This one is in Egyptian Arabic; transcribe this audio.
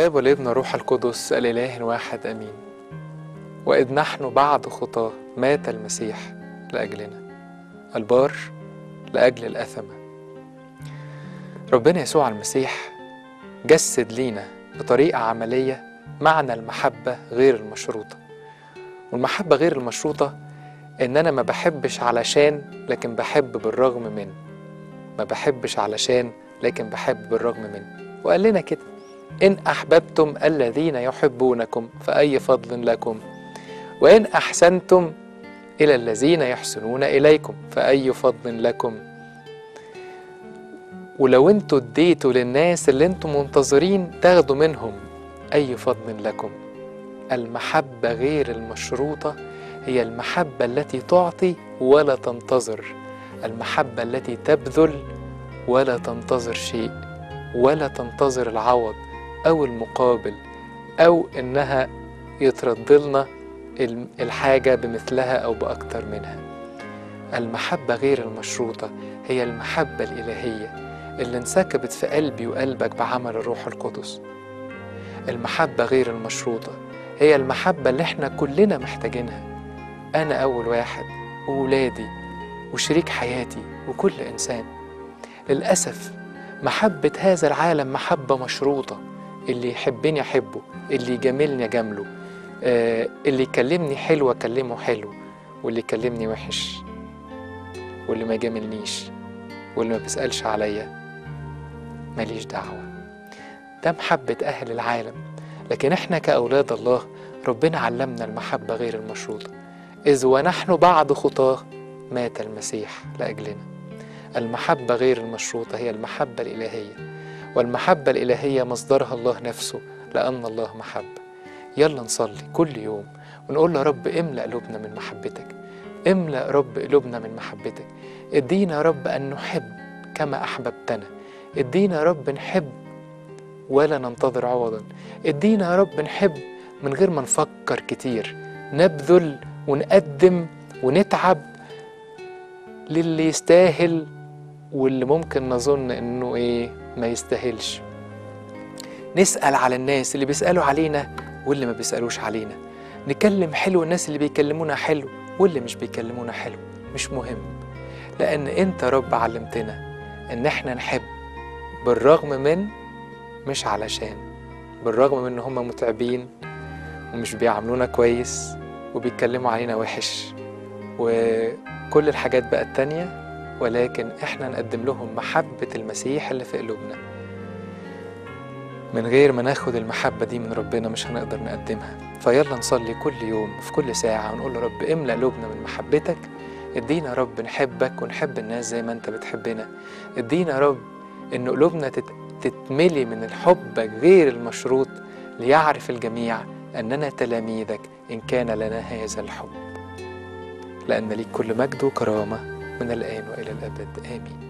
الاب والابن والروح القدس الاله واحد امين واذ نحن بعد خطاه مات المسيح لاجلنا البار لاجل الاثمه ربنا يسوع المسيح جسد لينا بطريقه عمليه معنى المحبه غير المشروطه والمحبه غير المشروطه ان انا ما بحبش علشان لكن بحب بالرغم من ما بحبش علشان لكن بحب بالرغم من وقال لنا كده إن أحببتم الذين يحبونكم فأي فضل لكم وإن أحسنتم إلى الذين يحسنون إليكم فأي فضل لكم ولو انتوا اديتوا للناس اللي انتوا منتظرين تاخدوا منهم أي فضل لكم المحبة غير المشروطة هي المحبة التي تعطي ولا تنتظر المحبة التي تبذل ولا تنتظر شيء ولا تنتظر العوض أو المقابل أو إنها يترد لنا الحاجة بمثلها أو بأكتر منها المحبة غير المشروطة هي المحبة الإلهية اللي انسكبت في قلبي وقلبك بعمل الروح القدس المحبة غير المشروطة هي المحبة اللي احنا كلنا محتاجينها أنا أول واحد وولادي وشريك حياتي وكل إنسان للأسف محبة هذا العالم محبة مشروطة اللي يحبني أحبه اللي يجاملني أجامله آه اللي يكلمني حلو أكلمه حلو واللي يكلمني وحش واللي ما يجاملنيش واللي ما بيسألش عليا ماليش دعوة ده محبة أهل العالم لكن إحنا كأولاد الله ربنا علمنا المحبة غير المشروطة إذ ونحن بعد خطاه مات المسيح لأجلنا المحبة غير المشروطة هي المحبة الإلهية والمحبة الإلهية مصدرها الله نفسه لأن الله محبة يلا نصلي كل يوم ونقول له رب املأ قلوبنا من محبتك املأ رب قلوبنا من محبتك ادينا يا رب أن نحب كما أحببتنا ادينا يا رب نحب ولا ننتظر عوضا ادينا يا رب نحب من غير ما نفكر كتير نبذل ونقدم ونتعب للي يستاهل واللي ممكن نظن انه ايه ما يستاهلش نسأل على الناس اللي بيسألوا علينا واللي ما بيسألوش علينا نكلم حلو الناس اللي بيكلمونا حلو واللي مش بيكلمونا حلو مش مهم لأن أنت رب علمتنا إن إحنا نحب بالرغم من مش علشان بالرغم من إن هما متعبين ومش بيعاملونا كويس وبيتكلموا علينا وحش وكل الحاجات بقى التانية ولكن احنا نقدم لهم محبة المسيح اللي في قلوبنا من غير ما ناخد المحبة دي من ربنا مش هنقدر نقدمها فيلا نصلي كل يوم في كل ساعة ونقول له رب املأ قلوبنا من محبتك ادينا يا رب نحبك ونحب الناس زي ما انت بتحبنا ادينا يا رب ان قلوبنا تت... تتملي من الحب غير المشروط ليعرف الجميع اننا تلاميذك ان كان لنا هذا الحب لان ليك كل مجد وكرامه من الآن وإلى الأبد آمين